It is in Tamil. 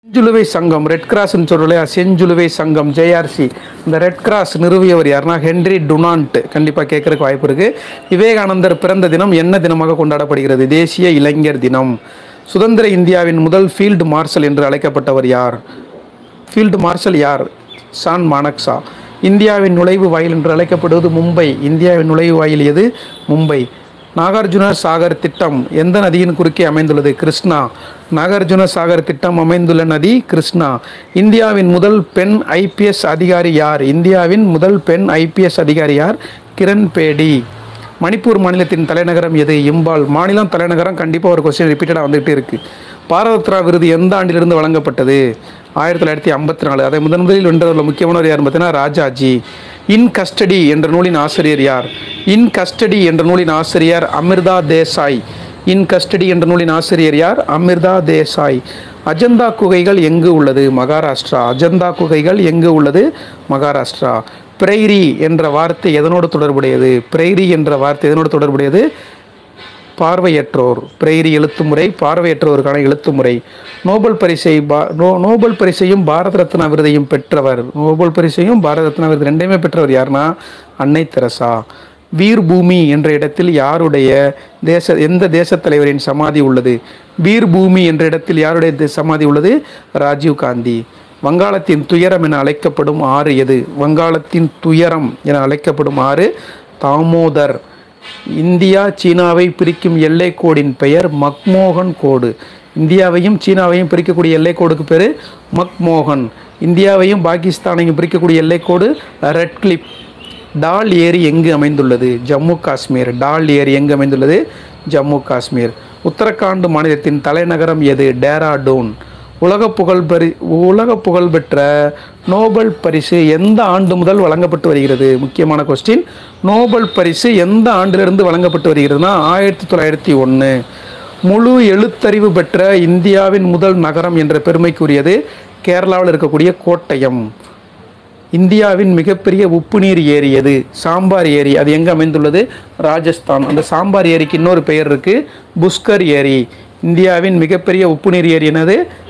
செஞ்சுலுவை சங்கம் ரெட் கிராஸ்ன்னு சொல்றோம் இல்லையா செஞ்சுலுவை சங்கம் ஜேஆர்சி இந்த ரெட் கிராஸ் நிறுவியவர் யாருன்னா ஹென்ரி டுனான்ட் கண்டிப்பாக கேட்கறதுக்கு வாய்ப்பு இருக்கு விவேகானந்தர் பிறந்த தினம் என்ன தினமாக கொண்டாடப்படுகிறது தேசிய இளைஞர் தினம் சுதந்திர இந்தியாவின் முதல் ஃபீல்டு மார்ஷல் என்று அழைக்கப்பட்டவர் யார் ஃபீல்டு மார்ஷல் யார் சான் மானக்சா இந்தியாவின் நுழைவு வாயில் என்று அழைக்கப்படுவது மும்பை இந்தியாவின் நுழைவு வாயில் எது மும்பை நாகார்ஜுன சாகர் திட்டம் எந்த நதியின் குறுக்கே அமைந்துள்ளது கிருஷ்ணா நாகார்ஜுன சாகர் திட்டம் அமைந்துள்ள நதி கிருஷ்ணா இந்தியாவின் முதல் பெண் ஐபிஎஸ் அதிகாரி யார் இந்தியாவின் முதல் பெண் ஐபிஎஸ் அதிகாரி யார் கிரண் பேடி மணிப்பூர் மாநிலத்தின் தலைநகரம் எது இம்பால் மாநிலம் தலைநகரம் கண்டிப்பாக ஒரு கொஸ்டின் ரிப்பீட்டடாக வந்துகிட்டே இருக்கு பாரத ரத்னா விருது எந்த ஆண்டிலிருந்து வழங்கப்பட்டது ஆயிரத்தி தொள்ளாயிரத்தி ஐம்பத்தி நாலு அதை முதன் முதலில் வென்றவர்கள் முக்கியமானவர் யார் பார்த்தீங்கன்னா ராஜாஜி இன் கஸ்டடி என்ற நூலின் ஆசிரியர் யார் இன் கஸ்டடி என்ற நூலின் ஆசிரியர் அமிர்தா தேசாய் இன் கஸ்டடி என்ற நூலின் ஆசிரியர் யார் அமிர்தா தேசாய் அஜந்தா குகைகள் எங்கு உள்ளது மகாராஷ்டிரா அஜந்தா குகைகள் எங்கு உள்ளது மகாராஷ்டிரா பிரைரி என்ற வார்த்தை எதனோடு தொடர்புடையது பிரைரி என்ற வார்த்தை எதனோடு தொடர்புடையது பார்வையற்றோர் பிரைரி எழுத்துமுறை பார்வையற்றோருக்கான எழுத்துமுறை நோபல் பரிசை பா நோ நோபல் பரிசையும் பாரத ரத்னா விருதையும் பெற்றவர் நோபல் பரிசையும் பாரத ரத்னா விருது ரெண்டையுமே பெற்றவர் யாருன்னா அன்னை தெரசா வீர் பூமி என்ற இடத்தில் யாருடைய தேச எந்த தேசத் தலைவரின் சமாதி உள்ளது வீர் பூமி என்ற இடத்தில் யாருடைய தே- சமாதி உள்ளது ராஜீவ் காந்தி வங்காளத்தின் துயரம் என அழைக்கப்படும் ஆறு எது வங்காளத்தின் துயரம் என அழைக்கப்படும் ஆறு தாமோதர் இந்தியா சீனாவை பிரிக்கும் எல்லைக் கோடின் பெயர் மக்மோகன் கோடு இந்தியாவையும் சீனாவையும் பிரிக்கக்கூடிய எல்லைக் கோடுக்கு பேர் மக்மோகன் இந்தியாவையும் பாகிஸ்தானையும் பிரிக்கக்கூடிய எல்லைக்கோடு ரெட் கிளிப் டால் ஏரி எங்கு அமைந்துள்ளது ஜம்மு காஷ்மீர் டால் ஏரி எங்கு அமைந்துள்ளது ஜம்மு காஷ்மீர் உத்தரகாண்ட் மாநிலத்தின் தலைநகரம் எது டேராடூன் உலக புகழ் பெறி உலக புகழ் பெற்ற நோபல் பரிசு எந்த ஆண்டு முதல் வழங்கப்பட்டு வருகிறது முக்கியமான கொஸ்டின் நோபல் பரிசு எந்த ஆண்டிலிருந்து வழங்கப்பட்டு வருகிறதுனா ஆயிரத்தி தொள்ளாயிரத்தி ஒன்று முழு எழுத்தறிவு பெற்ற இந்தியாவின் முதல் நகரம் என்ற பெருமைக்குரியது கேரளாவில் இருக்கக்கூடிய கோட்டயம் இந்தியாவின் மிகப்பெரிய உப்பு நீர் ஏரி எது சாம்பார் ஏரி அது எங்கே அமைந்துள்ளது ராஜஸ்தான் அந்த சாம்பார் ஏரிக்கு இன்னொரு பெயர் இருக்கு புஷ்கர் ஏரி இந்தியாவின் மிகப்பெரிய உப்பு நீர் ஏரி என்னது